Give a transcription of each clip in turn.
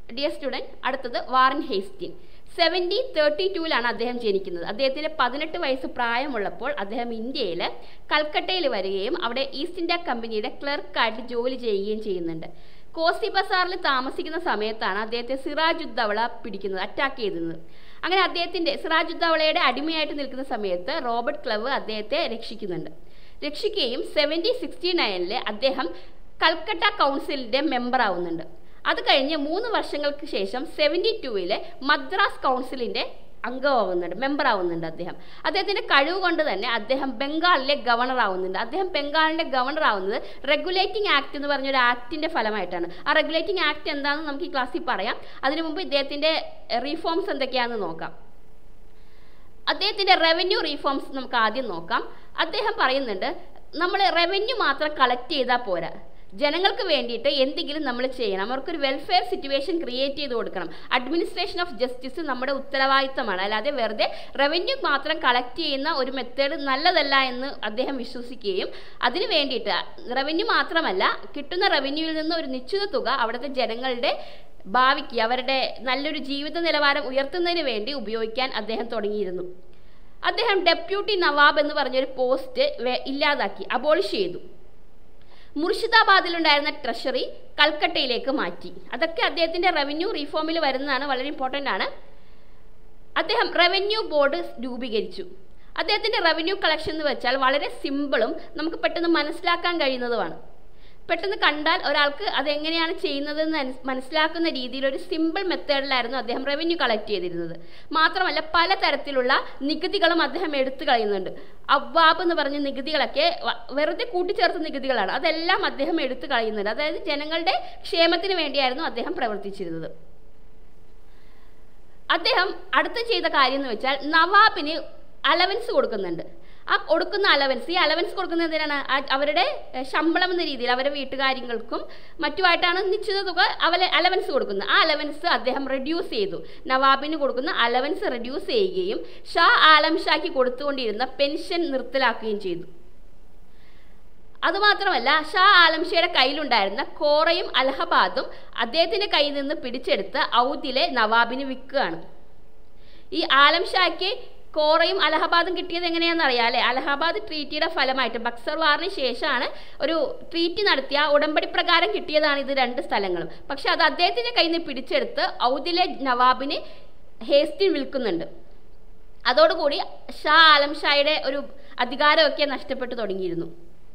dear student അടുത്തത് Warren Hastings seventy thirty ടൂവിലാണ് അദ്ദേഹം ജനിക്കുന്നത് അദ്ദേഹത്തിന് പതിനെട്ട് വയസ്സ് പ്രായമുള്ളപ്പോൾ അദ്ദേഹം ഇന്ത്യയിൽ കൽക്കട്ടയിൽ വരികയും അവിടെ ഈസ്റ്റ് ഇന്ത്യ കമ്പനിയുടെ ക്ലർക്കായിട്ട് ജോലി ചെയ്യുകയും ചെയ്യുന്നുണ്ട് കോസി ബസാറിൽ താമസിക്കുന്ന സമയത്താണ് അദ്ദേഹത്തെ സിറാജുദ്ദവള പിടിക്കുന്നത് അറ്റാക്ക് ചെയ്തിരുന്നത് അങ്ങനെ അദ്ദേഹത്തിന്റെ സിറാജുദ്ദവളയുടെ അടിമയായിട്ട് നിൽക്കുന്ന സമയത്ത് റോബർട്ട് ക്ലവ് അദ്ദേഹത്തെ രക്ഷിക്കുന്നുണ്ട് രക്ഷിക്കുകയും സെവൻറ്റി സിക്സ്റ്റി നയനിൽ അദ്ദേഹം കൽക്കട്ട കൗൺസിലിന്റെ മെമ്പർ ആവുന്നുണ്ട് അത് കഴിഞ്ഞ് മൂന്ന് വർഷങ്ങൾക്ക് ശേഷം സെവൻറ്റി ടൂവിലെ മദ്രാസ് കൗൺസിലിന്റെ അംഗമാവുന്നുണ്ട് മെമ്പർ ആവുന്നുണ്ട് അദ്ദേഹം അദ്ദേഹത്തിന്റെ കഴിവ് കൊണ്ട് തന്നെ അദ്ദേഹം ബംഗാളിലെ ഗവർണർ ആവുന്നുണ്ട് അദ്ദേഹം ബംഗാളിന്റെ ഗവർണർ ആവുന്നത് റെഗുലേറ്റിംഗ് ആക്ട് എന്ന് പറഞ്ഞൊരു ആക്ടിന്റെ ഫലമായിട്ടാണ് ആ റെഗുലേറ്റിംഗ് ആക്ട് എന്താണെന്ന് നമുക്ക് ഈ ക്ലാസ്സിൽ പറയാം അതിനു മുമ്പ് ഇദ്ദേഹത്തിന്റെ റീഫോംസ് എന്തൊക്കെയാണെന്ന് നോക്കാം അദ്ദേഹത്തിന്റെ റവന്യൂ റീഫോംസ് നമുക്ക് ആദ്യം നോക്കാം അദ്ദേഹം പറയുന്നുണ്ട് നമ്മൾ റവന്യൂ മാത്രം കളക്ട് ചെയ്താൽ പോരാ ജനങ്ങൾക്ക് വേണ്ടിയിട്ട് എന്തെങ്കിലും നമ്മൾ ചെയ്യണം അവർക്കൊരു വെൽഫെയർ സിറ്റുവേഷൻ ക്രിയേറ്റ് ചെയ്ത് കൊടുക്കണം അഡ്മിനിസ്ട്രേഷൻ ഓഫ് ജസ്റ്റിസ് നമ്മുടെ ഉത്തരവാദിത്തമാണ് അല്ലാതെ വെറുതെ റവന്യൂ മാത്രം കളക്ട് ചെയ്യുന്ന ഒരു മെത്തേഡ് നല്ലതല്ല എന്ന് അദ്ദേഹം വിശ്വസിക്കുകയും അതിന് വേണ്ടിയിട്ട് റവന്യൂ മാത്രമല്ല കിട്ടുന്ന റവന്യൂവിൽ നിന്ന് ഒരു നിശ്ചിത തുക അവിടുത്തെ ജനങ്ങളുടെ ഭാവിക്ക് അവരുടെ നല്ലൊരു ജീവിത നിലവാരം ഉയർത്തുന്നതിന് വേണ്ടി ഉപയോഗിക്കാൻ അദ്ദേഹം തുടങ്ങിയിരുന്നു അദ്ദേഹം ഡെപ്യൂട്ടി നവാബ് എന്ന് പറഞ്ഞൊരു പോസ്റ്റ് ഇല്ലാതാക്കി അബോളിഷ് ചെയ്തു മുർഷിദാബാദിലുണ്ടായിരുന്ന ട്രഷറി കൽക്കട്ടയിലേക്ക് മാറ്റി അതൊക്കെ അദ്ദേഹത്തിന്റെ റവന്യൂ റീഫോമിൽ വരുന്നതാണ് വളരെ ഇമ്പോർട്ടൻ്റ് ആണ് അദ്ദേഹം റവന്യൂ ബോർഡ് രൂപീകരിച്ചു അദ്ദേഹത്തിന്റെ റവന്യൂ കളക്ഷൻ എന്ന് വെച്ചാൽ വളരെ സിമ്പിളും നമുക്ക് പെട്ടെന്ന് മനസ്സിലാക്കാൻ കഴിയുന്നതുമാണ് പെട്ടെന്ന് കണ്ടാൽ ഒരാൾക്ക് അതെങ്ങനെയാണ് ചെയ്യുന്നതെന്ന് മനസ്സിലാക്കുന്ന രീതിയിൽ ഒരു സിമ്പിൾ മെത്തേഡിലായിരുന്നു അദ്ദേഹം റവന്യൂ കളക്ട് ചെയ്തിരുന്നത് മാത്രമല്ല പലതരത്തിലുള്ള നികുതികളും അദ്ദേഹം എടുത്തു കളയുന്നുണ്ട് അവ്വാബ് എന്ന് പറഞ്ഞ നികുതികളൊക്കെ വെറുതെ കൂട്ടിച്ചേർത്ത നികുതികളാണ് അതെല്ലാം അദ്ദേഹം എടുത്തു കളയുന്നുണ്ട് അതായത് ജനങ്ങളുടെ ക്ഷേമത്തിന് വേണ്ടിയായിരുന്നു അദ്ദേഹം പ്രവർത്തിച്ചിരുന്നത് അദ്ദേഹം അടുത്ത് ചെയ്ത കാര്യം എന്ന് വെച്ചാൽ നവാബിന് അലവൻസ് കൊടുക്കുന്നുണ്ട് ആ കൊടുക്കുന്ന അലവൻസ് ഈ അലവൻസ് കൊടുക്കുന്നത് എന്തിനാണ് അവരുടെ ശമ്പളം എന്ന രീതിയിൽ അവരുടെ വീട്ടുകാര്യങ്ങൾക്കും മറ്റുമായിട്ടാണ് നിശ്ചിത തുക അവരെ അലവൻസ് കൊടുക്കുന്നത് ആ അലവൻസ് അദ്ദേഹം റെഡ്യൂസ് ചെയ്തു നവാബിന് കൊടുക്കുന്ന അലവൻസ് റെഡ്യൂസ് ചെയ്യുകയും ഷാ ആലം ഷാക്ക് കൊടുത്തുകൊണ്ടിരുന്ന പെൻഷൻ നിർത്തലാക്കുകയും ചെയ്തു അതുമാത്രമല്ല ഷാ ആലംഷയുടെ കയ്യിലുണ്ടായിരുന്ന കോറയും അലഹബാദും അദ്ദേഹത്തിന്റെ കയ്യിൽ നിന്ന് പിടിച്ചെടുത്ത് ഔദിലെ നവാബിന് വിൽക്കുകയാണ് ഈ ആലം ഷായ്ക്ക് കോറയും അലഹബാദും കിട്ടിയത് എങ്ങനെയാണെന്ന് അറിയാം അല്ലേ അലഹബാദ് ട്രീറ്റിയുടെ ഫലമായിട്ട് ബക്സർ വാറിന് ശേഷമാണ് ഒരു ട്രീറ്റി നടത്തിയ ഉടമ്പടി പ്രകാരം കിട്ടിയതാണ് ഇത് രണ്ട് സ്ഥലങ്ങളും പക്ഷെ അത് അദ്ദേഹത്തിന്റെ കയ്യിൽ നിന്ന് പിടിച്ചെടുത്ത് ഔദിലെ നവാബിന് ഹേസ്റ്റിൻ വിൽക്കുന്നുണ്ട് അതോടുകൂടി ഷാ ആലം ഷായുടെ ഒരു അധികാരമൊക്കെ നഷ്ടപ്പെട്ടു തുടങ്ങിയിരുന്നു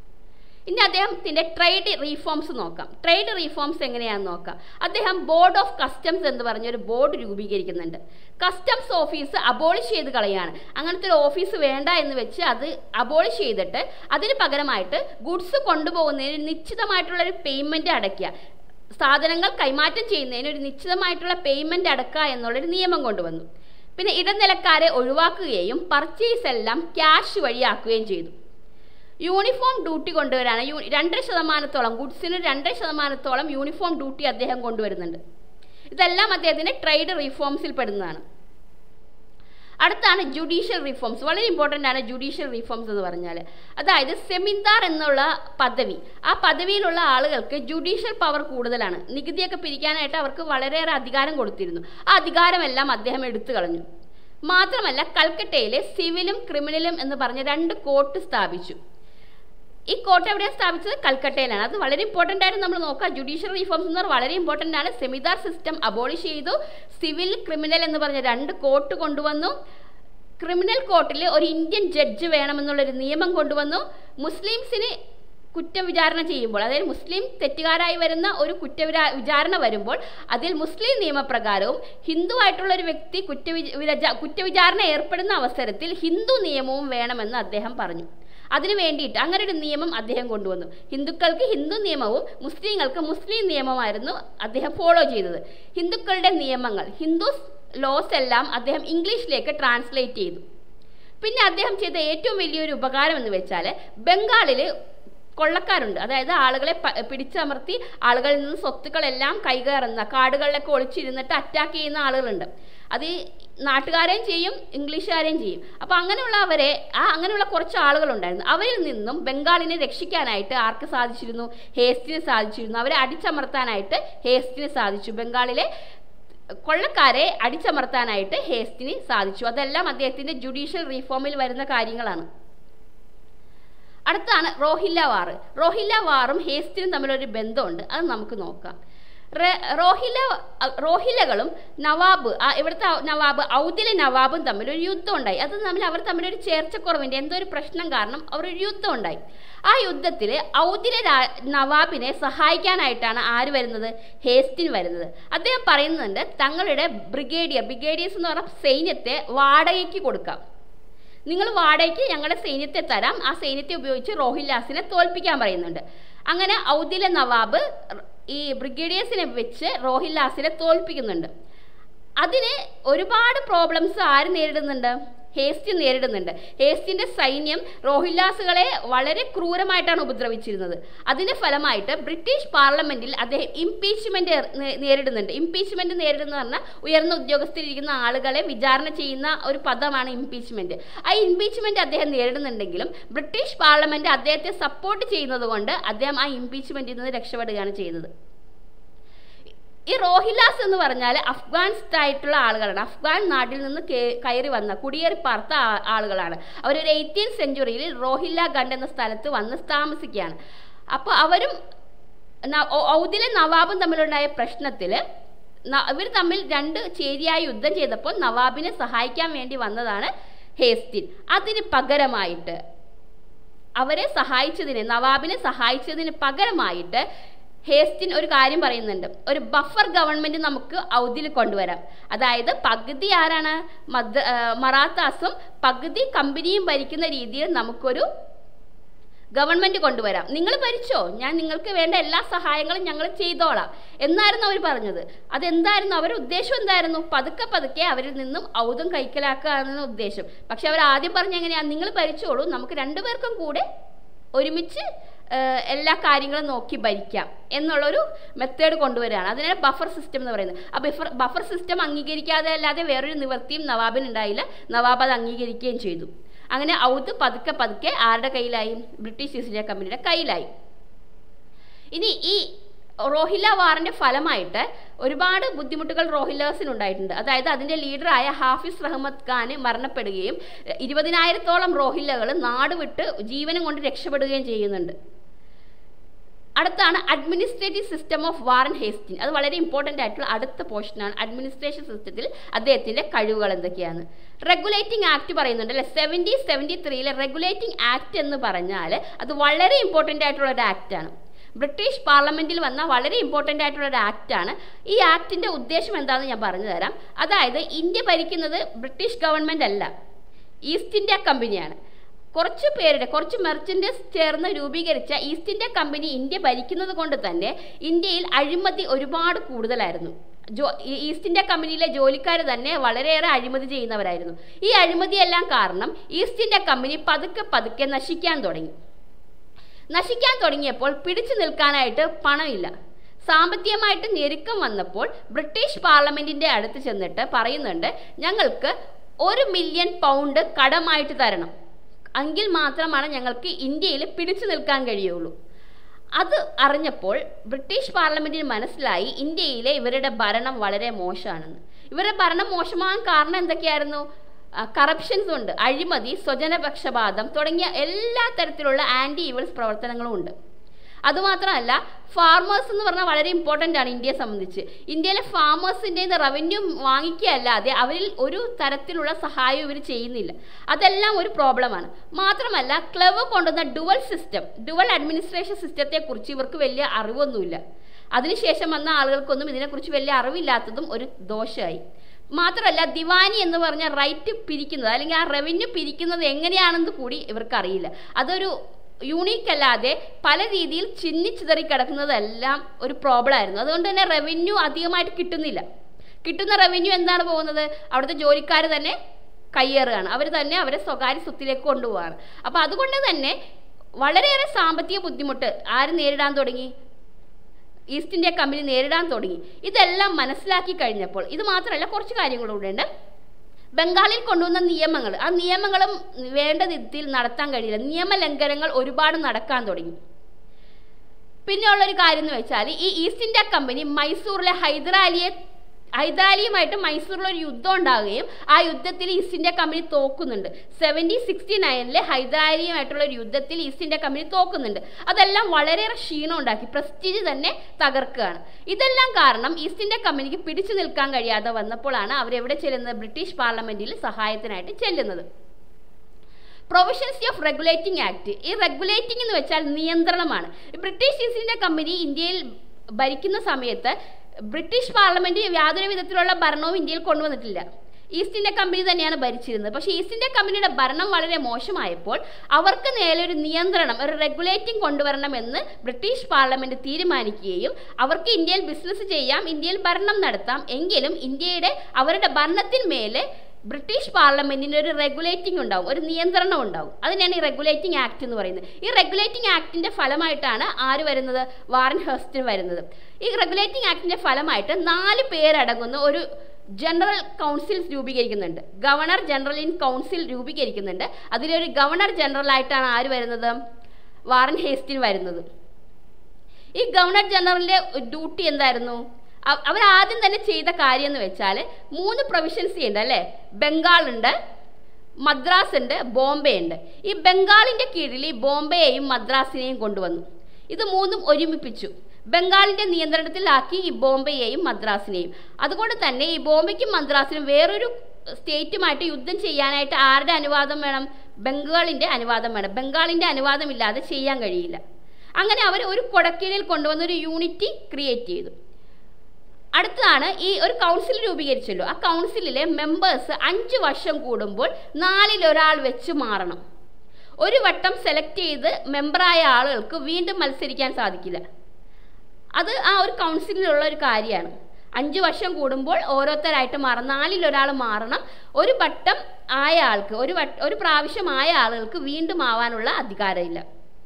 ഇനി അദ്ദേഹത്തിന്റെ ട്രേഡ് റീഫോംസ് നോക്കാം ട്രേഡ് റീഫോംസ് എങ്ങനെയാണെന്ന് നോക്കാം അദ്ദേഹം ബോർഡ് ഓഫ് കസ്റ്റംസ് എന്ന് പറഞ്ഞ ഒരു ബോർഡ് രൂപീകരിക്കുന്നുണ്ട് കസ്റ്റംസ് ഓഫീസ് അബോളിഷ് ചെയ്ത് കളയാണ് അങ്ങനത്തെ ഒരു ഓഫീസ് വേണ്ട എന്ന് വെച്ച് അത് അബോളിഷ് ചെയ്തിട്ട് അതിന് പകരമായിട്ട് ഗുഡ്സ് കൊണ്ടുപോകുന്നതിന് നിശ്ചിതമായിട്ടുള്ള ഒരു പേയ്മെന്റ് അടയ്ക്കുക സാധനങ്ങൾ കൈമാറ്റം ചെയ്യുന്നതിന് ഒരു നിശ്ചിതമായിട്ടുള്ള പേയ്മെന്റ് അടക്കുക എന്നുള്ളൊരു നിയമം കൊണ്ടുവന്നു പിന്നെ ഇടനിലക്കാരെ ഒഴിവാക്കുകയും പർച്ചേസ് എല്ലാം ക്യാഷ് വഴിയാക്കുകയും ചെയ്തു യൂണിഫോം ഡ്യൂട്ടി കൊണ്ടുവരാണ് യൂ രണ്ടര ശതമാനത്തോളം ഗുഡ്സിന് രണ്ടര ശതമാനത്തോളം യൂണിഫോം ഡ്യൂട്ടി അദ്ദേഹം കൊണ്ടുവരുന്നുണ്ട് ഇതെല്ലാം അദ്ദേഹത്തിന്റെ ട്രേഡ് റീഫോംസിൽ പെടുന്നതാണ് അടുത്താണ് ജുഡീഷ്യൽ റിഫോംസ് വളരെ ഇമ്പോർട്ടൻ്റ് ആണ് ജുഡീഷ്യൽ റിഫോംസ് എന്ന് പറഞ്ഞാൽ അതായത് സെമിന്ദാർ എന്നുള്ള പദവി ആ പദവിയിലുള്ള ആളുകൾക്ക് ജുഡീഷ്യൽ പവർ കൂടുതലാണ് നികുതിയൊക്കെ പിരിക്കാനായിട്ട് അവർക്ക് വളരെയേറെ അധികാരം കൊടുത്തിരുന്നു ആ അധികാരമെല്ലാം അദ്ദേഹം എടുത്തു കളഞ്ഞു മാത്രമല്ല കൽക്കട്ടയിലെ സിവിലും ക്രിമിനലും എന്ന് പറഞ്ഞ രണ്ട് കോർട്ട് സ്ഥാപിച്ചു ഈ കോർട്ട് എവിടെയാണ് സ്ഥാപിച്ചത് കൽക്കട്ടയിലാണ് അത് വളരെ ഇമ്പോർട്ടൻ്റ് ആയിട്ട് നമ്മൾ നോക്കുക ജുഡീഷ്യൽ റിഫോംസ് എന്ന് പറഞ്ഞാൽ വളരെ ഇമ്പോർട്ടൻ്റ് ആണ് സെമിദാർ സിസ്റ്റം അബോളിഷ് ചെയ്തു സിവിൽ ക്രിമിനൽ എന്ന് പറഞ്ഞ രണ്ട് കോർട്ട് കൊണ്ടുവന്നു ക്രിമിനൽ കോർട്ടിൽ ഒരു ഇന്ത്യൻ ജഡ്ജ് വേണമെന്നുള്ളൊരു നിയമം കൊണ്ടുവന്നു മുസ്ലിംസിന് കുറ്റവിചാരണ ചെയ്യുമ്പോൾ അതായത് മുസ്ലിം തെറ്റുകാരായി വരുന്ന ഒരു കുറ്റവിരാ വിചാരണ വരുമ്പോൾ അതിൽ മുസ്ലിം നിയമപ്രകാരവും ഹിന്ദു ആയിട്ടുള്ള ഒരു വ്യക്തി കുറ്റവിച കുറ്റവിചാരണ ഏർപ്പെടുന്ന അവസരത്തിൽ ഹിന്ദു നിയമവും വേണമെന്ന് അദ്ദേഹം പറഞ്ഞു അതിനു വേണ്ടിയിട്ട് അങ്ങനെ ഒരു നിയമം അദ്ദേഹം കൊണ്ടുവന്നു ഹിന്ദുക്കൾക്ക് ഹിന്ദു നിയമവും മുസ്ലിങ്ങൾക്ക് മുസ്ലിം നിയമമായിരുന്നു അദ്ദേഹം ഫോളോ ചെയ്തത് ഹിന്ദുക്കളുടെ നിയമങ്ങൾ ഹിന്ദുസ് ലോസ് എല്ലാം അദ്ദേഹം ഇംഗ്ലീഷിലേക്ക് ട്രാൻസ്ലേറ്റ് ചെയ്തു പിന്നെ അദ്ദേഹം ചെയ്ത ഏറ്റവും വലിയൊരു ഉപകാരം എന്ന് വെച്ചാൽ ബംഗാളിൽ കൊള്ളക്കാരുണ്ട് അതായത് ആളുകളെ പിടിച്ചമർത്തി ആളുകളിൽ നിന്ന് സ്വത്തുക്കളെല്ലാം കൈകയറുന്ന കാടുകളിലൊക്കെ ഒളിച്ചിരുന്നിട്ട് അറ്റാക്ക് ചെയ്യുന്ന ആളുകളുണ്ട് അത് നാട്ടുകാരെയും ചെയ്യും ഇംഗ്ലീഷുകാരെയും ചെയ്യും അപ്പോൾ അങ്ങനെയുള്ളവരെ ആ അങ്ങനെയുള്ള കുറച്ച് ആളുകളുണ്ടായിരുന്നു അവരിൽ നിന്നും ബംഗാളിനെ രക്ഷിക്കാനായിട്ട് ആർക്ക് സാധിച്ചിരുന്നു ഹേസ്റ്റിന് സാധിച്ചിരുന്നു അവരെ അടിച്ചമർത്താനായിട്ട് ഹേസ്റ്റിന് സാധിച്ചു ബംഗാളിലെ കൊള്ളക്കാരെ അടിച്ചമർത്താനായിട്ട് ഹേസ്റ്റിന് സാധിച്ചു അതെല്ലാം അദ്ദേഹത്തിൻ്റെ ജുഡീഷ്യൽ റീഫോമിൽ വരുന്ന കാര്യങ്ങളാണ് അടുത്താണ് റോഹില്ല വാർ റോഹില്ല വാറും ഹേസ്റ്റിനും തമ്മിലൊരു ബന്ധമുണ്ട് അത് നമുക്ക് നോക്കാം റേ- റോഹില്ല റോഹില്ലകളും നവാബ് ആ ഇവിടുത്തെ നവാബ് ഔദിലെ നവാബും തമ്മിൽ ഒരു യുദ്ധം ഉണ്ടായി അത് തമ്മിൽ അവർ തമ്മിലൊരു ചേർച്ചക്കുറവിൻ്റെ എന്തോ ഒരു പ്രശ്നം കാരണം അവർ ഒരു യുദ്ധം ഉണ്ടായി ആ യുദ്ധത്തിൽ ഔദിലെ രാ- നവാബിനെ സഹായിക്കാനായിട്ടാണ് ആര് വരുന്നത് ഹേസ്റ്റിൻ വരുന്നത് അദ്ദേഹം പറയുന്നുണ്ട് തങ്ങളുടെ ബ്രിഗേഡിയർ ബ്രിഗേഡിയേഴ്സ് എന്ന് പറഞ്ഞ സൈന്യത്തെ വാടകയ്ക്ക് കൊടുക്കാം നിങ്ങൾ വാടകയ്ക്ക് ഞങ്ങളുടെ സൈന്യത്തെ തരാം ആ സൈന്യത്തെ ഉപയോഗിച്ച് റോഹില്ലാസിനെ തോൽപ്പിക്കാൻ പറയുന്നുണ്ട് അങ്ങനെ ഔദിലെ നവാബ് ഈ ബ്രിഗേഡിയേഴ്സിനെ വെച്ച് റോഹില്ലാസിനെ തോൽപ്പിക്കുന്നുണ്ട് അതിന് ഒരുപാട് പ്രോബ്ലംസ് ആര് നേരിടുന്നുണ്ട് ഹേസ്റ്റി നേരിടുന്നുണ്ട് ഹേസ്റ്റിന്റെ സൈന്യം റോഹില്ലാസുകളെ വളരെ ക്രൂരമായിട്ടാണ് ഉപദ്രവിച്ചിരുന്നത് അതിന്റെ ഫലമായിട്ട് ബ്രിട്ടീഷ് പാർലമെന്റിൽ അദ്ദേഹം ഇംപീച്ച്മെന്റ് നേരിടുന്നുണ്ട് ഇംപീച്ച്മെന്റ് നേരിടുന്ന പറഞ്ഞാൽ ഉയർന്ന ഉദ്യോഗസ്ഥരിരിക്കുന്ന ആളുകളെ വിചാരണ ചെയ്യുന്ന ഒരു പദമാണ് ഇംപീച്ച്മെന്റ് ആ ഇംപീച്ച്മെന്റ് അദ്ദേഹം നേരിടുന്നുണ്ടെങ്കിലും ബ്രിട്ടീഷ് പാർലമെന്റ് അദ്ദേഹത്തെ സപ്പോർട്ട് ചെയ്യുന്നത് കൊണ്ട് അദ്ദേഹം ആ ഇംപീച്ച്മെന്റിൽ നിന്ന് രക്ഷപ്പെടുകയാണ് ചെയ്തത് ഈ റോഹിലാസ് എന്ന് പറഞ്ഞാൽ അഫ്ഗാൻസ്റ്റ് ആയിട്ടുള്ള ആളുകളാണ് അഫ്ഗാൻ നാട്ടിൽ നിന്ന് കേ- കയറി വന്ന കുടിയേറി പാർത്ത ആ- ആളുകളാണ് അവരൊരു എയ്റ്റീൻ സെഞ്ചുറിയിൽ റോഹില്ല ഗണ്ട് എന്ന സ്ഥലത്ത് വന്ന് താമസിക്കുകയാണ് അപ്പോൾ അവരും ന- ഔ- ഔദിലെ നവാബും തമ്മിലുണ്ടായ പ്രശ്നത്തിൽ ഇവർ തമ്മിൽ രണ്ട് ചേരിയായി യുദ്ധം ചെയ്തപ്പോൾ നവാബിനെ സഹായിക്കാൻ വേണ്ടി വന്നതാണ് ഹേസ്റ്റിൻ അതിന് പകരമായിട്ട് അവരെ സഹായിച്ചതിന് നവാബിനെ സഹായിച്ചതിന് പകരമായിട്ട് ഹേസ്റ്റിൻ ഒരു കാര്യം പറയുന്നുണ്ട് ഒരു ബഫർ ഗവൺമെന്റ് നമുക്ക് ഔദിൽ കൊണ്ടുവരാം അതായത് പകുതി ആരാണ് മദ് ആ, മറാത്താസും പകുതി കമ്പനിയും ഭരിക്കുന്ന രീതിയിൽ നമുക്കൊരു ഗവൺമെന്റ് കൊണ്ടുവരാം നിങ്ങൾ ഭരിച്ചോ ഞാൻ നിങ്ങൾക്ക് വേണ്ട എല്ലാ സഹായങ്ങളും ഞങ്ങൾ ചെയ്തോളാം എന്നായിരുന്നു അവർ പറഞ്ഞത് അതെന്തായിരുന്നു അവരുടെ ഉദ്ദേശം എന്തായിരുന്നു പതുക്കെ പതുക്കെ അവരിൽ നിന്നും ഔദം കൈക്കലാക്കുക എന്നാണ് ഉദ്ദേശം പക്ഷെ അവർ ആദ്യം പറഞ്ഞ എങ്ങനെയാ നിങ്ങൾ ഭരിച്ചോളൂ നമുക്ക് രണ്ടുപേർക്കും കൂടെ ഒരുമിച്ച് ഏഹ്, എല്ലാ കാര്യങ്ങളും നോക്കി ഭരിക്കാം എന്നുള്ളൊരു മെത്തേഡ് കൊണ്ടുവരികയാണ് അതിനാണ് ബഫർ സിസ്റ്റം എന്ന് പറയുന്നത് ആ ബഫർ ബഫർ സിസ്റ്റം അംഗീകരിക്കാതെ അല്ലാതെ വേറൊരു നിവൃത്തിയും നവാബിന് ഉണ്ടായില്ല നവാബ് അത് അംഗീകരിക്കുകയും ചെയ്തു അങ്ങനെ ഔദ് പതുക്കെ പതുക്കെ ആരുടെ കയ്യിലായി ബ്രിട്ടീഷ് ഈസ്റ്റ് ഇന്ത്യ കമ്പനിയുടെ കയ്യിലായി ഇനി ഈ റോഹില്ല വാറിന്റെ ഫലമായിട്ട് ഒരുപാട് ബുദ്ധിമുട്ടുകൾ റോഹില്ലേഴ്സിന് ഉണ്ടായിട്ടുണ്ട് അതായത് അതിന്റെ ലീഡറായ ഹാഫിസ് റഹ്മത്ത് ഖാന് മരണപ്പെടുകയും ഇരുപതിനായിരത്തോളം റോഹില്ലകൾ നാട് വിട്ട് ജീവനും കൊണ്ട് രക്ഷപ്പെടുകയും ചെയ്യുന്നുണ്ട് അടുത്താണ് administrative system of Warren Hastings അത് വളരെ ഇമ്പോർട്ടൻ്റ് ആയിട്ടുള്ള അടുത്ത പോർഷനാണ് അഡ്മിനിസ്ട്രേഷൻ സിസ്റ്റത്തിൽ അദ്ദേഹത്തിൻ്റെ കഴിവുകൾ എന്തൊക്കെയാണ് റെഗുലേറ്റിംഗ് ആക്ട് പറയുന്നുണ്ട് അല്ലെ സെവൻറ്റി സെവൻറ്റി ത്രീയിലെ റെഗുലേറ്റിംഗ് ആക്ട് എന്ന് പറഞ്ഞാൽ അത് വളരെ ഇമ്പോർട്ടൻ്റ് ആയിട്ടുള്ള ഒരു ആക്റ്റാണ് ബ്രിട്ടീഷ് പാർലമെന്റിൽ വന്ന വളരെ ഇമ്പോർട്ടൻ്റ് ആയിട്ടുള്ള ഒരു ആക്റ്റാണ് ഈ ആക്ടിൻ്റെ ഉദ്ദേശം എന്താണെന്ന് ഞാൻ പറഞ്ഞു തരാം അതായത് ഇന്ത്യ ഭരിക്കുന്നത് ബ്രിട്ടീഷ് ഗവൺമെൻറ് അല്ല ഈസ്റ്റ് ഇന്ത്യ കമ്പനിയാണ് കുറച്ച് പേരുടെ കുറച്ച് മെർച്ചൻറ്റേഴ്സ് ചേർന്ന് രൂപീകരിച്ച ഈസ്റ്റ് ഇന്ത്യ കമ്പനി ഇന്ത്യ ഭരിക്കുന്നത് കൊണ്ട് തന്നെ ഇന്ത്യയിൽ അഴിമതി ഒരുപാട് കൂടുതലായിരുന്നു ജോ ഈ ഈസ്റ്റ് ഇന്ത്യ കമ്പനിയിലെ ജോലിക്കാർ തന്നെ വളരെയേറെ അഴിമതി ചെയ്യുന്നവരായിരുന്നു ഈ അഴിമതിയെല്ലാം കാരണം ഈസ്റ്റ് ഇന്ത്യ കമ്പനി പതുക്കെ പതുക്കെ നശിക്കാൻ തുടങ്ങി നശിക്കാൻ തുടങ്ങിയപ്പോൾ പിടിച്ചു നിൽക്കാനായിട്ട് പണമില്ല സാമ്പത്തികമായിട്ട് ഞെരുക്കം വന്നപ്പോൾ ബ്രിട്ടീഷ് പാർലമെന്റിന്റെ അടുത്ത് ചെന്നിട്ട് പറയുന്നുണ്ട് ഞങ്ങൾക്ക് ഒരു മില്യൺ പൗണ്ട് കടമായിട്ട് തരണം എങ്കിൽ മാത്രമാണ് ഞങ്ങൾക്ക് ഇന്ത്യയിൽ പിടിച്ചു നിൽക്കാൻ കഴിയുള്ളൂ അത് അറിഞ്ഞപ്പോൾ ബ്രിട്ടീഷ് പാർലമെന്റിന് മനസ്സിലായി ഇന്ത്യയിലെ ഇവരുടെ ഭരണം വളരെ മോശമാണെന്ന് ഇവരുടെ ഭരണം മോശമാകാൻ കാരണം എന്തൊക്കെയായിരുന്നു കറപ്ഷൻസ് ഉണ്ട് അഴിമതി സ്വജനപക്ഷപാതം തുടങ്ങിയ എല്ലാ തരത്തിലുള്ള ആന്റി ഈവൽസ് പ്രവർത്തനങ്ങളും ഉണ്ട് അതുമാത്രമല്ല ഫാർമേഴ്സ് എന്ന് പറഞ്ഞാൽ വളരെ ഇമ്പോർട്ടൻ്റ് ആണ് ഇന്ത്യയെ സംബന്ധിച്ച് ഇന്ത്യയിലെ ഫാമേഴ്സിൻ്റെ റവന്യൂ വാങ്ങിക്കുകയല്ലാതെ അവരിൽ ഒരു തരത്തിലുള്ള സഹായം ഇവർ ചെയ്യുന്നില്ല അതെല്ലാം ഒരു പ്രോബ്ലമാണ് മാത്രമല്ല ക്ലവ് കൊണ്ടുവന്ന ഡുവൽ സിസ്റ്റം ഡുവൽ അഡ്മിനിസ്ട്രേഷൻ സിസ്റ്റത്തെക്കുറിച്ച് ഇവർക്ക് വലിയ അറിവൊന്നുമില്ല അതിനുശേഷം വന്ന ആളുകൾക്കൊന്നും ഇതിനെക്കുറിച്ച് വലിയ അറിവില്ലാത്തതും ഒരു ദോഷമായി മാത്രമല്ല ദിവാനി എന്ന് പറഞ്ഞ റൈറ്റ് പിരിക്കുന്നത് അല്ലെങ്കിൽ ആ റവന്യൂ പിരിക്കുന്നത് എങ്ങനെയാണെന്ന് കൂടി ഇവർക്കറിയില്ല അതൊരു യൂണീക്ക് അല്ലാതെ പല രീതിയിൽ ചിന്നിച്ചിതറി കിടക്കുന്നതെല്ലാം ഒരു പ്രോബ്ലം ആയിരുന്നു അതുകൊണ്ട് തന്നെ റവന്യൂ അധികമായിട്ട് കിട്ടുന്നില്ല കിട്ടുന്ന റവന്യൂ എന്താണ് പോകുന്നത് അവിടുത്തെ ജോലിക്കാർ തന്നെ കയ്യേറുകയാണ് അവർ തന്നെ അവരെ സ്വകാര്യ സ്വത്തിലേക്ക് കൊണ്ടുപോവാണ് അപ്പോൾ അതുകൊണ്ട് തന്നെ വളരെയേറെ സാമ്പത്തിക ബുദ്ധിമുട്ട് ആര് നേരിടാൻ തുടങ്ങി ഈസ്റ്റ് ഇന്ത്യ കമ്പനി നേരിടാൻ തുടങ്ങി ഇതെല്ലാം മനസ്സിലാക്കി കഴിഞ്ഞപ്പോൾ ഇത് മാത്രമല്ല കുറച്ച് കാര്യങ്ങളൂടെ ഉണ്ട് ബംഗാളിൽ കൊണ്ടുവന്ന നിയമങ്ങൾ ആ നിയമങ്ങളും വേണ്ട വിധത്തിൽ നടത്താൻ കഴിയില്ല നിയമലംഘനങ്ങൾ ഒരുപാട് നടക്കാൻ തുടങ്ങി പിന്നെ ഉള്ളൊരു കാര്യം എന്ന് വെച്ചാൽ ഈ ഈസ്റ്റ് ഇന്ത്യ കമ്പനി മൈസൂറിലെ ഹൈദരാലിയെ ഹൈദരാലിയുമായിട്ട് മൈസൂരിൽ ഒരു യുദ്ധം ഉണ്ടാകുകയും ആ യുദ്ധത്തിൽ ഈസ്റ്റ് ഇന്ത്യ കമ്പനി തോക്കുന്നുണ്ട് സെവൻറ്റീൻ സിക്സ്റ്റി നയനിൽ ഹൈദരാലിയുമായിട്ടുള്ള ഒരു യുദ്ധത്തിൽ ഈസ്റ്റ് ഇന്ത്യ കമ്പനി തോക്കുന്നുണ്ട് അതെല്ലാം വളരെയേറെ ക്ഷീണം ഉണ്ടാക്കി പ്രസ്റ്റീജ് തന്നെ തകർക്കുകയാണ് ഇതെല്ലാം കാരണം ഈസ്റ്റ് ഇന്ത്യ കമ്പനിക്ക് പിടിച്ചു നിൽക്കാൻ കഴിയാതെ വന്നപ്പോഴാണ് അവരെവിടെ ചെല്ലുന്നത് ബ്രിട്ടീഷ് പാർലമെന്റിൽ സഹായത്തിനായിട്ട് ചെല്ലുന്നത് പ്രൊവിഷൻസി ഓഫ് റെഗുലേറ്റിംഗ് ആക്ട് ഈ റെഗുലേറ്റിംഗ് എന്ന് വെച്ചാൽ നിയന്ത്രണമാണ് ബ്രിട്ടീഷ് ഈസ്റ്റ് ഇന്ത്യ കമ്പനി ഇന്ത്യയിൽ ഭരിക്കുന്ന സമയത്ത് ബ്രിട്ടീഷ് പാർലമെന്റ് യാതൊരു വിധത്തിലുള്ള ഭരണവും ഇന്ത്യയിൽ കൊണ്ടുവന്നിട്ടില്ല ഈസ്റ്റ് ഇന്ത്യ കമ്പനി തന്നെയാണ് ഭരിച്ചിരുന്നത് പക്ഷേ ഈസ്റ്റ് ഇന്ത്യ കമ്പനിയുടെ ഭരണം വളരെ മോശമായപ്പോൾ അവർക്ക് നേരെ ഒരു നിയന്ത്രണം ഒരു റെഗുലേറ്റിംഗ് കൊണ്ടുവരണമെന്ന് ബ്രിട്ടീഷ് പാർലമെന്റ് തീരുമാനിക്കുകയും അവർക്ക് ഇന്ത്യയിൽ ബിസിനസ് ചെയ്യാം ഇന്ത്യയിൽ ഭരണം നടത്താം എങ്കിലും ഇന്ത്യയുടെ അവരുടെ ഭരണത്തിന്മേലെ ബ്രിട്ടീഷ് പാർലമെന്റിന് ഒരു റെഗുലേറ്റിംഗ് ഉണ്ടാവും ഒരു നിയന്ത്രണം ഉണ്ടാവും അതിനാണ് ഈ റെഗുലേറ്റിംഗ് ആക്ട് എന്ന് പറയുന്നത് ഈ റെഗുലേറ്റിംഗ് ആക്ടിന്റെ ഫലമായിട്ടാണ് ആര് വരുന്നത് വാറൻ ഹേസ്റ്റിന് വരുന്നത് ഈ റെഗുലേറ്റിംഗ് ആക്ടിന്റെ ഫലമായിട്ട് നാല് പേരടങ്ങുന്ന ഒരു ജനറൽ കൗൺസിൽ രൂപീകരിക്കുന്നുണ്ട് ഗവർണർ ജനറൽ ഇൻ കൗൺസിൽ രൂപീകരിക്കുന്നുണ്ട് അതിലൊരു ഗവർണർ ജനറൽ ആയിട്ടാണ് ആര് വരുന്നത് വാറൻ ഹേസ്റ്റിന് വരുന്നത് ഈ ഗവർണർ ജനറലിന്റെ ഡ്യൂട്ടി എന്തായിരുന്നു അവർ ആദ്യം തന്നെ ചെയ്ത കാര്യം എന്ന് വെച്ചാൽ മൂന്ന് പ്രൊവിഷൻസി ഉണ്ട് അല്ലേ ബംഗാൾ ഉണ്ട് മദ്രാസ് ഉണ്ട് ബോംബെ ഉണ്ട് ഈ ബംഗാളിന്റെ കീഴിൽ ഈ ബോംബെയെയും മദ്രാസിനെയും കൊണ്ടുവന്നു ഇത് മൂന്നും ഒരുമിപ്പിച്ചു ബംഗാളിന്റെ നിയന്ത്രണത്തിലാക്കി ഈ ബോംബെയെയും മദ്രാസിനെയും അതുകൊണ്ട് തന്നെ ഈ ബോംബെക്കും മദ്രാസിനും വേറൊരു സ്റ്റേറ്റുമായിട്ട് യുദ്ധം ചെയ്യാനായിട്ട് ആരുടെ അനുവാദം വേണം ബംഗാളിന്റെ അനുവാദം വേണം ബംഗാളിന്റെ അനുവാദമില്ലാതെ ചെയ്യാൻ കഴിയില്ല അങ്ങനെ അവർ ഒരു കൊടക്കീഴിൽ കൊണ്ടുവന്ന ഒരു യൂണിറ്റി ക്രിയേറ്റ് ചെയ്തു അടുത്തതാണ് ഈ ഒരു കൗൺസിൽ രൂപീകരിച്ചല്ലോ ആ കൗൺസിലിലെ മെമ്പേഴ്സ് അഞ്ച് വർഷം കൂടുമ്പോൾ നാലിൽ ഒരാൾ വെച്ച് മാറണം ഒരു വട്ടം സെലക്ട് ചെയ്ത് മെമ്പറായ ആളുകൾക്ക് വീണ്ടും മത്സരിക്കാൻ സാധിക്കില്ല അത് ആ ഒരു കൗൺസിലിലുള്ള ഒരു കാര്യമാണ് അഞ്ച് വർഷം കൂടുമ്പോൾ ഓരോരുത്തരായിട്ട് മാറും നാലിൽ ഒരാൾ മാറണം ഒരു വട്ടം ആയ ആൾക്ക് ഒരു വട്ട ഒരു പ്രാവശ്യം ആയ ആളുകൾക്ക് വീണ്ടും ആവാനുള്ള അധികാരമില്ല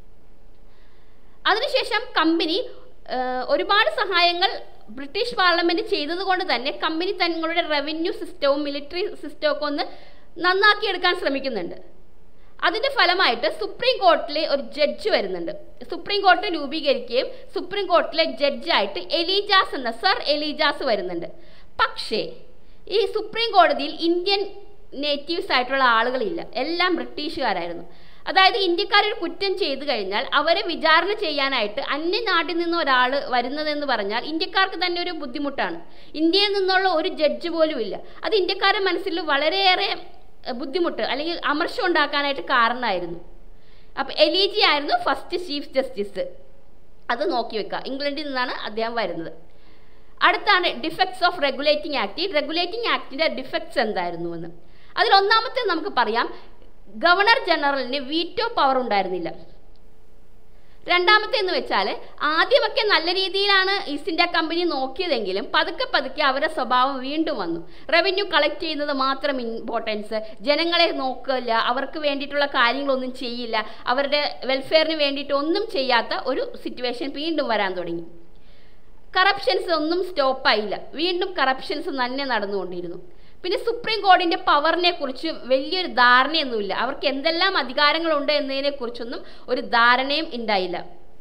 അതിനുശേഷം കമ്പനി ഒരുപാട് സഹായങ്ങൾ ബ്രിട്ടീഷ് പാർലമെന്റ് ചെയ്തതുകൊണ്ട് തന്നെ കമ്പനി തങ്ങളുടെ റവന്യൂ സിസ്റ്റവും മിലിറ്ററി സിസ്റ്റവും ഒക്കെ ഒന്ന് നന്നാക്കിയെടുക്കാൻ ശ്രമിക്കുന്നുണ്ട് അതിന്റെ ഫലമായിട്ട് സുപ്രീം കോർട്ടിലെ ഒരു ജഡ്ജ് വരുന്നുണ്ട് സുപ്രീം കോർട്ട് രൂപീകരിക്കുകയും സുപ്രീം കോർട്ടിലെ ജഡ്ജായിട്ട് എലീജാസ് എന്ന സർ എലീജാസ് വരുന്നുണ്ട് പക്ഷേ ഈ സുപ്രീം കോടതിയിൽ ഇന്ത്യൻ നേറ്റീവ്സ് ആയിട്ടുള്ള ആളുകളില്ല എല്ലാം ബ്രിട്ടീഷുകാരായിരുന്നു അതായത് ഇന്ത്യക്കാരൊരു കുറ്റം ചെയ്തു കഴിഞ്ഞാൽ അവരെ വിചാരണ ചെയ്യാനായിട്ട് അന്യനാട്ടിൽ നിന്ന് ഒരാൾ വരുന്നതെന്ന് പറഞ്ഞാൽ ഇന്ത്യക്കാർക്ക് തന്നെ ഒരു ബുദ്ധിമുട്ടാണ് ഇന്ത്യയിൽ നിന്നുള്ള ഒരു ജഡ്ജ് പോലും ഇല്ല അത് ഇന്ത്യക്കാരുടെ മനസ്സിൽ വളരെയേറെ ബുദ്ധിമുട്ട് അല്ലെങ്കിൽ അമർഷം ഉണ്ടാക്കാനായിട്ട് കാരണമായിരുന്നു അപ്പം എലീജി ആയിരുന്നു ഫസ്റ്റ് ചീഫ് ജസ്റ്റിസ് അത് നോക്കി വെക്കുക ഇംഗ്ലണ്ടിൽ നിന്നാണ് അദ്ദേഹം വരുന്നത് അടുത്താണ് ഡിഫക്ട്സ് ഓഫ് റെഗുലേറ്റിംഗ് ആക്ട് ഈ റെഗുലേറ്റിംഗ് ആക്ടിന്റെ ഡിഫക്ട്സ് എന്തായിരുന്നു എന്ന് അതിൽ ഒന്നാമത്തെ നമുക്ക് പറയാം ഗവർണർ ജനറലിന് വീറ്റോ പവർ ഉണ്ടായിരുന്നില്ല രണ്ടാമത്തെ എന്ന് വെച്ചാൽ ആദ്യമൊക്കെ നല്ല രീതിയിലാണ് ഈസ്റ്റ് ഇന്ത്യ കമ്പനി നോക്കിയതെങ്കിലും പതുക്കെ പതുക്കെ അവരുടെ സ്വഭാവം വീണ്ടും വന്നു റവന്യൂ കളക്ട് ചെയ്യുന്നത് മാത്രം ഇമ്പോർട്ടൻസ് ജനങ്ങളെ നോക്കില്ല അവർക്ക് വേണ്ടിയിട്ടുള്ള കാര്യങ്ങളൊന്നും ചെയ്യില്ല അവരുടെ വെൽഫെയറിന് വേണ്ടിയിട്ട് ഒന്നും ചെയ്യാത്ത ഒരു സിറ്റുവേഷൻ വീണ്ടും വരാൻ തുടങ്ങി കറപ്ഷൻസ് ഒന്നും സ്റ്റോപ്പായില്ല വീണ്ടും കറപ്ഷൻസ് തന്നെ നടന്നുകൊണ്ടിരുന്നു പിന്നെ സുപ്രീം കോടതിന്റെ പവറിനെ കുറിച്ച് വലിയൊരു ധാരണയൊന്നുമില്ല അവർക്ക് എന്തെല്ലാം അധികാരങ്ങളുണ്ട് എന്നതിനെ കുറിച്ചൊന്നും ഒരു ധാരണയും ഉണ്ടായില്ല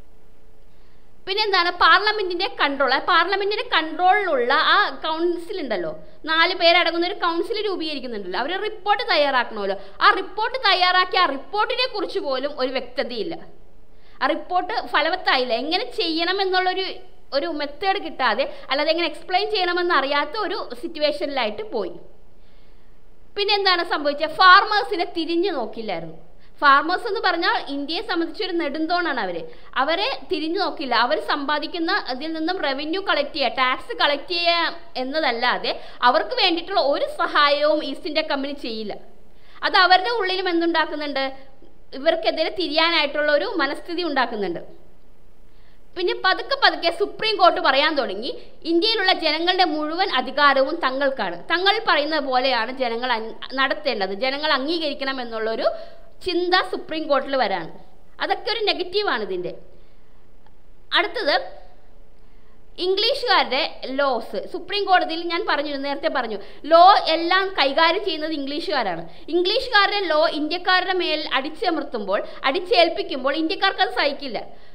പിന്നെ എന്താണ് പാർലമെന്റിന്റെ കൺട്രോൾ ആ പാർലമെന്റിന്റെ കൺട്രോളിലുള്ള ആ കൗൺസിൽ ഉണ്ടല്ലോ നാല് പേരടങ്ങുന്ന ഒരു കൗൺസിൽ രൂപീകരിക്കുന്നുണ്ടല്ലോ അവർ റിപ്പോർട്ട് തയ്യാറാക്കണമല്ലോ ആ റിപ്പോർട്ട് തയ്യാറാക്കിയ ആ റിപ്പോർട്ടിനെ കുറിച്ച് പോലും ഒരു വ്യക്തതയില്ല ആ റിപ്പോർട്ട് ഫലവത്തായില്ല എങ്ങനെ ചെയ്യണം എന്നുള്ളൊരു ഒരു മെത്തേഡ് കിട്ടാതെ അല്ലാതെ എങ്ങനെ എക്സ്പ്ലെയിൻ ചെയ്യണമെന്ന് അറിയാത്ത ഒരു സിറ്റുവേഷനിലായിട്ട് പോയി പിന്നെ എന്താണ് സംഭവിച്ചത് ഫാർമേഴ്സിനെ തിരിഞ്ഞു നോക്കില്ലായിരുന്നു ഫാർമേഴ്സ് എന്ന് പറഞ്ഞാൽ ഇന്ത്യയെ സംബന്ധിച്ച് ഒരു നെടുന്തോണാണ് അവർ അവരെ തിരിഞ്ഞു നോക്കില്ല അവർ സമ്പാദിക്കുന്ന ഇതിൽ നിന്നും റവന്യൂ കളക്ട് ചെയ്യുക ടാക്സ് കളക്ട് ചെയ്യുക എന്നതല്ലാതെ അവർക്ക് വേണ്ടിയിട്ടുള്ള ഒരു സഹായവും ഈസ്റ്റ് ഇന്ത്യ കമ്പനി ചെയ്യില്ല അത് അവരുടെ ഉള്ളിലും എന്തുണ്ടാക്കുന്നുണ്ട് ഇവർക്കെതിരെ തിരിയാനായിട്ടുള്ള ഒരു മനസ്ഥിതി ഉണ്ടാക്കുന്നുണ്ട് പിന്നെ പതുക്കെ പതുക്കെ സുപ്രീം കോർട്ട് പറയാൻ തുടങ്ങി ഇന്ത്യയിലുള്ള ജനങ്ങളുടെ മുഴുവൻ അധികാരവും തങ്ങൾക്കാണ് തങ്ങൾ പറയുന്ന പോലെയാണ് ജനങ്ങൾ നടത്തേണ്ടത് ജനങ്ങൾ അംഗീകരിക്കണം എന്നുള്ളൊരു ചിന്ത സുപ്രീം കോർട്ടിൽ വരാണ് അതൊക്കെ ഒരു നെഗറ്റീവാണ് ഇതിൻ്റെ അടുത്തത് ഇംഗ്ലീഷുകാരുടെ ലോസ് സുപ്രീം കോടതിയിൽ ഞാൻ പറഞ്ഞു നേരത്തെ പറഞ്ഞു ലോ എല്ലാം കൈകാര്യം ചെയ്യുന്നത് ഇംഗ്ലീഷുകാരാണ് ഇംഗ്ലീഷുകാരുടെ ലോ ഇന്ത്യക്കാരുടെ മേൽ അടിച്ചമർത്തുമ്പോൾ അടിച്ചേൽപ്പിക്കുമ്പോൾ ഇന്ത്യക്കാർക്ക് അത് സഹിക്കില്ല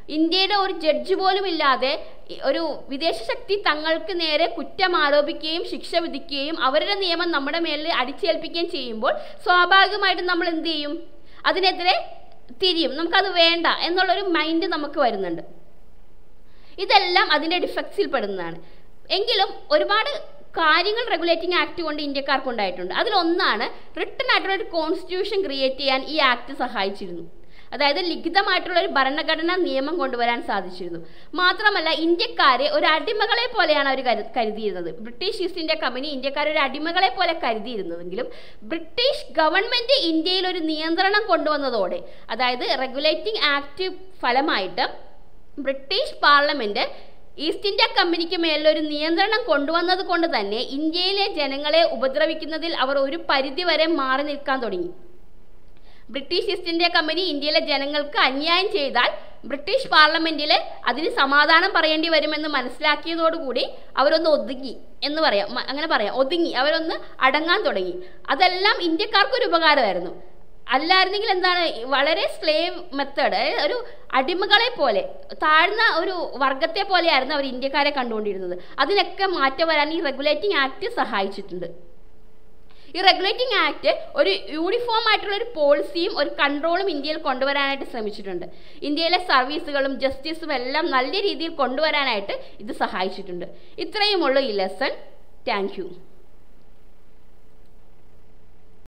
ഇന്ത്യയുടെ ഒരു ജഡ്ജ് പോലും ഇല്ലാതെ ഇ- ഒരു വിദേശ ശക്തി തങ്ങൾക്ക് നേരെ കുറ്റം ആരോപിക്കുകയും ശിക്ഷ വിധിക്കുകയും അവരുടെ നിയമം നമ്മുടെ മേലിൽ അടിച്ചേൽപ്പിക്കുകയും ചെയ്യുമ്പോൾ സ്വാഭാവികമായിട്ടും നമ്മൾ എന്ത് ചെയ്യും അതിനെതിരെ തിരിയും നമുക്കത് വേണ്ട എന്നുള്ളൊരു മൈൻഡ് നമുക്ക് വരുന്നുണ്ട് ഇതെല്ലാം അതിൻ്റെ ഡിഫക്ട്സിൽ പെടുന്നതാണ് എങ്കിലും ഒരുപാട് കാര്യങ്ങൾ റെഗുലേറ്റിംഗ് ആക്ട് കൊണ്ട് ഇന്ത്യക്കാർക്ക് ഉണ്ടായിട്ടുണ്ട് അതിലൊന്നാണ് റിട്ടൺ ആയിട്ടുള്ള ഒരു കോൺസ്റ്റിറ്റ്യൂഷൻ ക്രിയേറ്റ് ചെയ്യാൻ ഈ ആക്ട് സഹായിച്ചിരുന്നു അതായത് ലിഖിതമായിട്ടുള്ള ഒരു ഭരണഘടനാ നിയമം കൊണ്ടുവരാൻ സാധിച്ചിരുന്നു മാത്രമല്ല ഇന്ത്യക്കാരെ ഒരു അടിമകളെ പോലെയാണ് അവർ കരു കരുതിയിരുന്നത് ബ്രിട്ടീഷ് ഈസ്റ്റ് ഇന്ത്യ കമ്പനി ഇന്ത്യക്കാരെ ഒരു അടിമകളെ പോലെ കരുതിയിരുന്നുവെങ്കിലും ബ്രിട്ടീഷ് ഗവൺമെന്റ് ഇന്ത്യയിൽ ഒരു നിയന്ത്രണം കൊണ്ടുവന്നതോടെ അതായത് റെഗുലേറ്റിംഗ് ആക്ട് ഫലമായിട്ട് ബ്രിട്ടീഷ് പാർലമെന്റ് ഈസ്റ്റ് ഇന്ത്യ കമ്പനിക്ക് മേലൊരു നിയന്ത്രണം കൊണ്ടുവന്നത് കൊണ്ട് തന്നെ ഇന്ത്യയിലെ ജനങ്ങളെ ഉപദ്രവിക്കുന്നതിൽ അവർ ഒരു പരിധി വരെ മാറി നിൽക്കാൻ തുടങ്ങി ബ്രിട്ടീഷ് ഈസ്റ്റ് ഇന്ത്യ കമ്പനി ഇന്ത്യയിലെ ജനങ്ങൾക്ക് അന്യായം ചെയ്താൽ ബ്രിട്ടീഷ് പാർലമെന്റിൽ അതിന് സമാധാനം പറയേണ്ടി വരുമെന്ന് മനസ്സിലാക്കിയതോടുകൂടി അവരൊന്ന് ഒതുങ്ങി എന്ന് പറയാം മ- അങ്ങനെ പറയാം ഒതുങ്ങി അവരൊന്ന് അടങ്ങാൻ തുടങ്ങി അതെല്ലാം ഇന്ത്യക്കാർക്കൊരു ഉപകാരമായിരുന്നു അല്ലായിരുന്നെങ്കിൽ എന്താണ് വളരെ സ്ലേവ് മെത്തേഡ് ഒരു അടിമകളെ പോലെ താഴ്ന്ന ഒരു വർഗത്തെ പോലെയായിരുന്നു അവർ ഇന്ത്യക്കാരെ കണ്ടുകൊണ്ടിരുന്നത് അതിനൊക്കെ മാറ്റം വരാൻ ഈ റെഗുലേറ്റിംഗ് ആക്ട് സഹായിച്ചിട്ടുണ്ട് ഈ റെഗുലേറ്റിംഗ് ആക്ട് ഒരു യൂണിഫോം ആയിട്ടുള്ള ഒരു പോളിസിയും ഒരു കൺട്രോളും ഇന്ത്യയിൽ കൊണ്ടുവരാനായിട്ട് ശ്രമിച്ചിട്ടുണ്ട് ഇന്ത്യയിലെ സർവീസുകളും ജസ്റ്റിസും എല്ലാം നല്ല രീതിയിൽ കൊണ്ടുവരാനായിട്ട് ഇത് സഹായിച്ചിട്ടുണ്ട് ഇത്രയുമുള്ളൂ ഈ ലെസൺ താങ്ക് യു